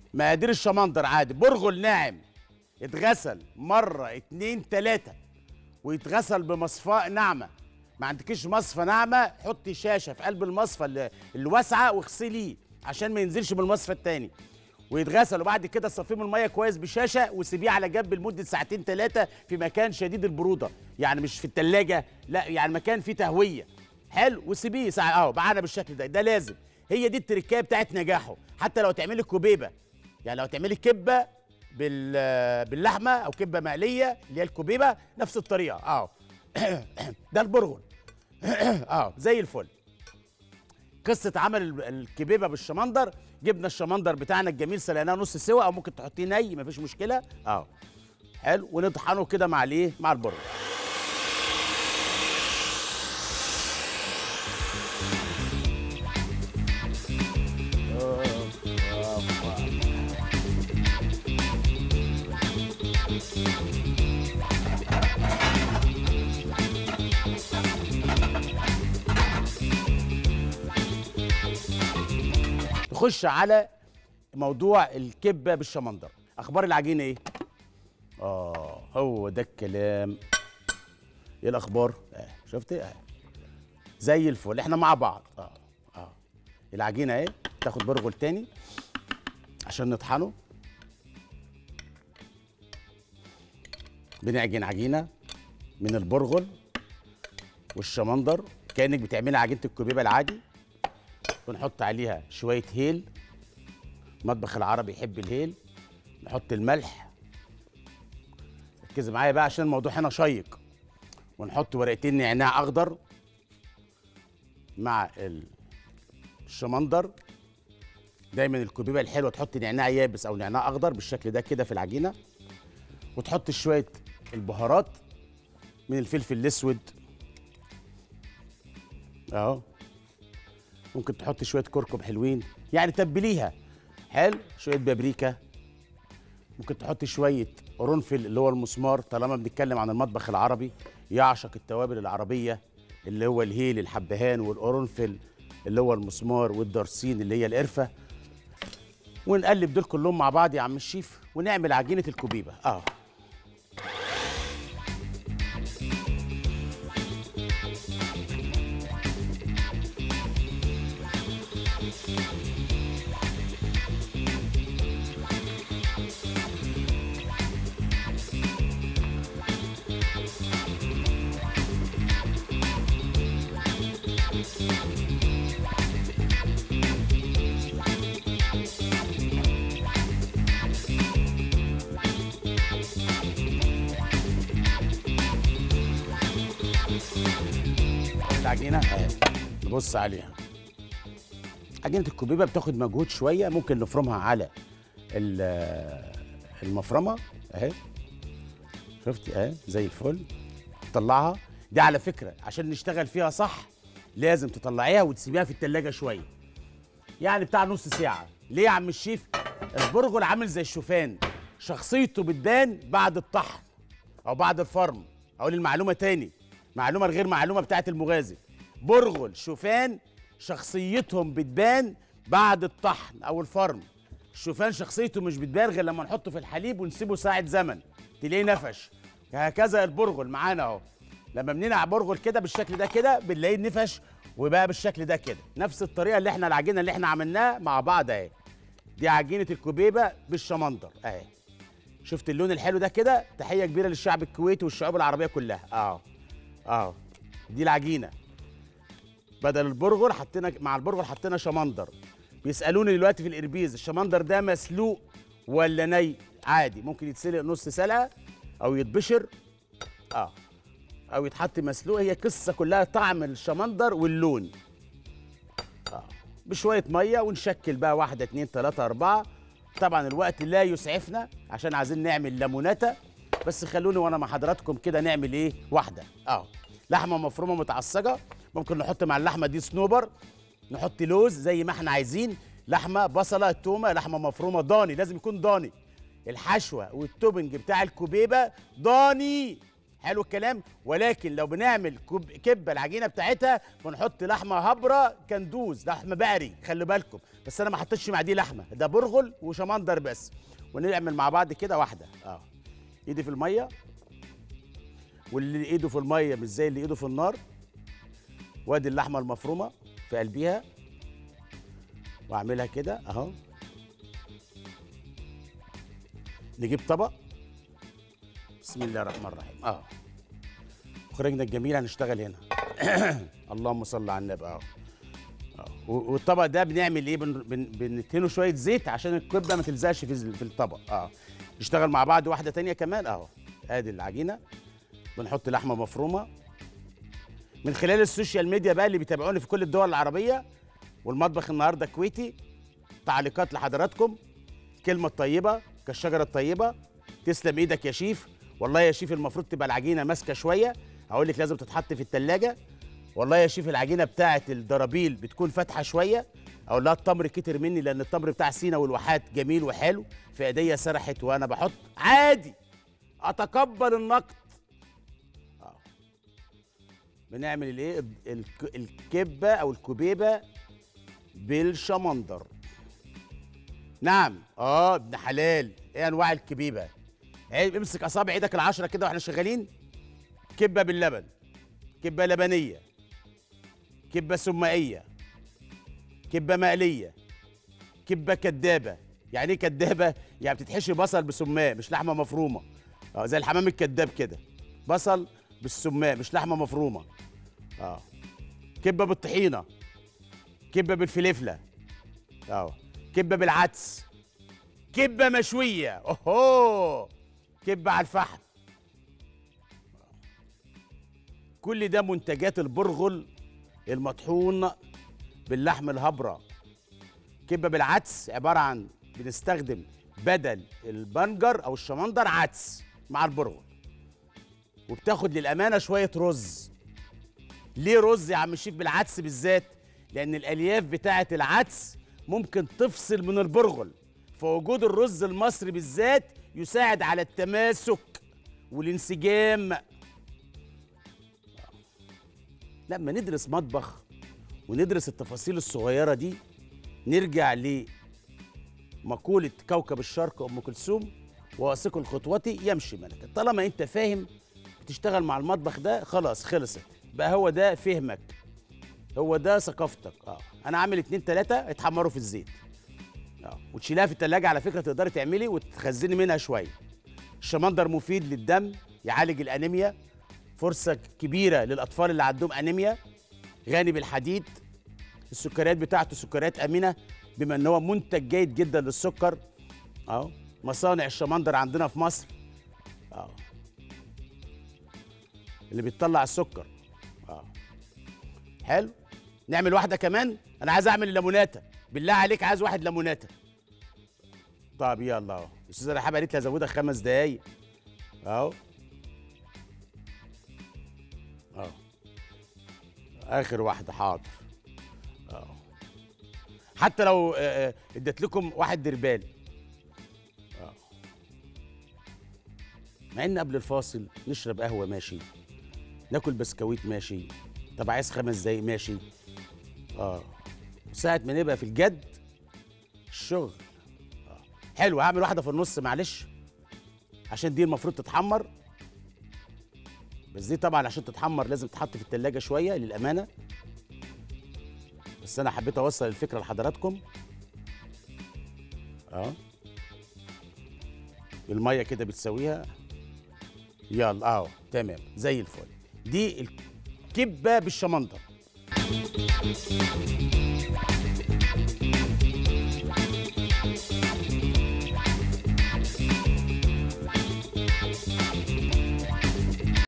مقادير الشمندر عادي برغل ناعم اتغسل مره اتنين تلاته ويتغسل بمصفاه ناعمه ما عندكيش مصفى ناعمه حطي شاشه في قلب المصفى ال- الواسعه واغسليه عشان ما ينزلش من المصفى التاني ويتغسل وبعد كده صفيه من الميه كويس بشاشه وسيبيه على جنب لمده ساعتين ثلاثه في مكان شديد البروده يعني مش في الثلاجه لا يعني مكان فيه تهويه حلو وسيبيه ساعه اهو معانا بالشكل ده ده لازم هي دي التركية بتاعت نجاحه حتى لو تعملي كوبيبه يعني لو تعملي كبه بال باللحمه او كبه مقليه اللي هي الكوبيبه نفس الطريقه اهو ده البرغل اه زي الفل قصه عمل ال- الكبيبه بالشمندر جبنا الشمندر بتاعنا الجميل سلقناه نص سوا او ممكن تحطيه ني مفيش مشكله اه حلو ونطحنه كده مع الايه مع البرغل نخش على موضوع الكبه بالشمندر اخبار العجينه ايه اه هو ده الكلام ايه الاخبار اه شفت اه زي الفل احنا مع بعض اه اه العجينه اهي تاخد برغل تاني عشان نطحنه بنعجن عجينه من البرغل والشمندر كانك بتعملي عجينه الكبيبه العادي ونحط عليها شويه هيل المطبخ العربي يحب الهيل نحط الملح ركزي معايا بقى عشان الموضوع هنا شيق ونحط ورقتين نعناع اخضر مع ال- الشمندر دايما الكوبيبه الحلوه تحط نعناع يابس او نعناع اخضر بالشكل ده كده في العجينه وتحط شويه البهارات من الفلفل الاسود اهو ممكن تحط شويه كركم حلوين يعني تبليها حلو شويه بابريكا ممكن تحط شويه قرنفل اللي هو المسمار طالما بنتكلم عن المطبخ العربي يعشق التوابل العربيه اللي هو الهيل الحبهان والقرنفل اللي هو المسمار والدرسين اللي هي القرفه ونقلب دول كلهم مع بعض يا عم الشيف ونعمل عجينه الكوبيبه اه العجينه اهي نبص عليها عجينه الكوبيبه بتاخد مجهود شويه ممكن نفرمها على ال- المفرمه اهي شفتي اهي زي الفل طلعها دي على فكره عشان نشتغل فيها صح لازم تطلعيها وتسيبيها في التلاجة شويه يعني بتاع نص ساعه ليه يا عم الشيف البرغل عامل زي الشوفان شخصيته بتبان بعد الطحن او بعد الفرم اقول المعلومه تاني معلومه غير معلومه بتاعت المغازي برغل شوفان شخصيتهم بتبان بعد الطحن او الفرم الشوفان شخصيته مش بتبان غير لما نحطه في الحليب ونسيبه ساعه زمن تلاقيه نفش هكذا البرغل معانا اهو لما بننقع برغل كده بالشكل ده كده بنلاقيه نفش وبقى بالشكل ده كده نفس الطريقه اللي احنا العجينه اللي احنا عملناها مع بعض اهي دي عجينه الكوبيبه بالشمندر اهي شفت اللون الحلو ده كده تحيه كبيره للشعب الكويتي والشعوب العربيه كلها اه اه دي العجينه بدل البرغل حطينا مع البرغل حطينا شمندر بيسالوني دلوقتي في الاربيز الشمندر ده مسلوق ولا ني عادي ممكن يتسلق نص سلقه او يتبشر اه او يتحط مسلوق هي قصه كلها طعم الشمندر واللون اه بشويه ميه ونشكل بقى واحده اتنين تلاته اربعه طبعا الوقت لا يسعفنا عشان عايزين نعمل ليموناته بس خلوني وانا مع حضراتكم كده نعمل ايه واحده اه لحمه مفرومه متعصجه ممكن نحط مع اللحمه دي صنوبر نحط لوز زي ما احنا عايزين لحمه بصله تومه لحمه مفرومه ضاني لازم يكون ضاني الحشوه والتوبنج بتاع الكوبيبه ضاني حلو الكلام ولكن لو بنعمل كوب كبه العجينه بتاعتها بنحط لحمه هبره كندوز لحمه بقري خلي بالكم بس انا ما حطيتش مع دي لحمه ده برغل وشمندر بس ونعمل مع بعض كده واحده اه ايدي في الميه واللي ايده في الميه مش زي اللي ايده في النار وادي اللحمه المفرومه في قلبيها واعملها كده اهو نجيب طبق بسم الله الرحمن الرحيم اه مخرجنا الجميل هنشتغل هنا اللهم صل على النبي اه آه. و- والطبق ده بنعمل ايه بن بن بندهنه شويه زيت عشان الكبه ما تلزقش في ال- في الطبق اه نشتغل مع بعض واحده تانية كمان اهو ادي العجينه بنحط لحمه مفرومه من خلال السوشيال ميديا بقى اللي بيتابعوني في كل الدول العربيه والمطبخ النهارده كويتي تعليقات لحضراتكم كلمه طيبه كالشجره الطيبه تسلم ايدك يا شيف والله يا شيف المفروض تبقى العجينه ماسكه شويه هقول لك لازم تتحط في التلاجة والله يا شيف العجينه بتاعه الدرابيل بتكون فاتحه شويه اقول لها التمر كتر مني لان التمر بتاع سينا والواحات جميل وحلو في ايديا سرحت وانا بحط عادي اتقبل النقد آه. بنعمل الايه الك- الك- الكبه او الكبيبه بالشمندر نعم اه ابن حلال ايه انواع الكبيبه عيب امسك اصابع ايدك العشره كده واحنا شغالين كبه باللبن كبه لبنيه كبه سمائيه كبه مقليه كبه كدابه يعني ايه كدابه يعني بتتحشي بصل بسماه مش لحمه مفرومه اه زي الحمام الكداب كده بصل بالسماه مش لحمه مفرومه اه كبه بالطحينه كبه بالفلفله اه كبه بالعدس كبه مشويه اوهو كبه على الفحم كل ده منتجات البرغل المطحون باللحم الهبره كبه بالعدس عباره عن بنستخدم بدل البنجر او الشمندر عدس مع البرغل وبتاخد للامانه شويه رز ليه رز يا عم الشيف بالعدس بالذات لان الالياف بتاعه العدس ممكن تفصل من البرغل فوجود الرز المصري بالذات يساعد على التماسك والانسجام لما ندرس مطبخ وندرس التفاصيل الصغيره دي نرجع لمقوله كوكب الشرق ام كلثوم واثق الخطوة يمشي ملكا طالما انت فاهم بتشتغل مع المطبخ ده خلاص خلصت بقى هو ده فهمك هو ده ثقافتك اه انا عامل اتنين تلاته اتحمروا في الزيت اه وتشيلها في التلاجة على فكره تقدري تعملي وتخزني منها شويه الشمندر مفيد للدم يعالج الانيميا فرصه كبيره للاطفال اللي عندهم انيميا غني بالحديد السكريات بتاعته سكريات امنه بما ان هو منتج جيد جدا للسكر اهو مصانع الشمندر عندنا في مصر اه اللي بتطلع السكر اه حلو نعمل واحده كمان انا عايز اعمل الليموناته بالله عليك عايز واحد ليموناته طب يلا اهو الاستاذه رحاب قالت لي ازودها خمس دقايق اهو اهو اخر واحده حاضر اهو حتى لو آه، آه، اديت لكم واحد دربال اهو مع ان قبل الفاصل نشرب قهوه ماشي ناكل بسكويت ماشي طب عايز خمس دقايق ماشي اه ساعة ما نبقى في الجد الشغل آه. حلو هعمل واحدة في النص معلش عشان دي المفروض تتحمر بس دي طبعا عشان تتحمر لازم تتحط في التلاجة شوية للأمانة بس أنا حبيت أوصل الفكرة لحضراتكم اه المية كده بتسويها يلا اهو تمام زي الفل دي الكبة بالشمندر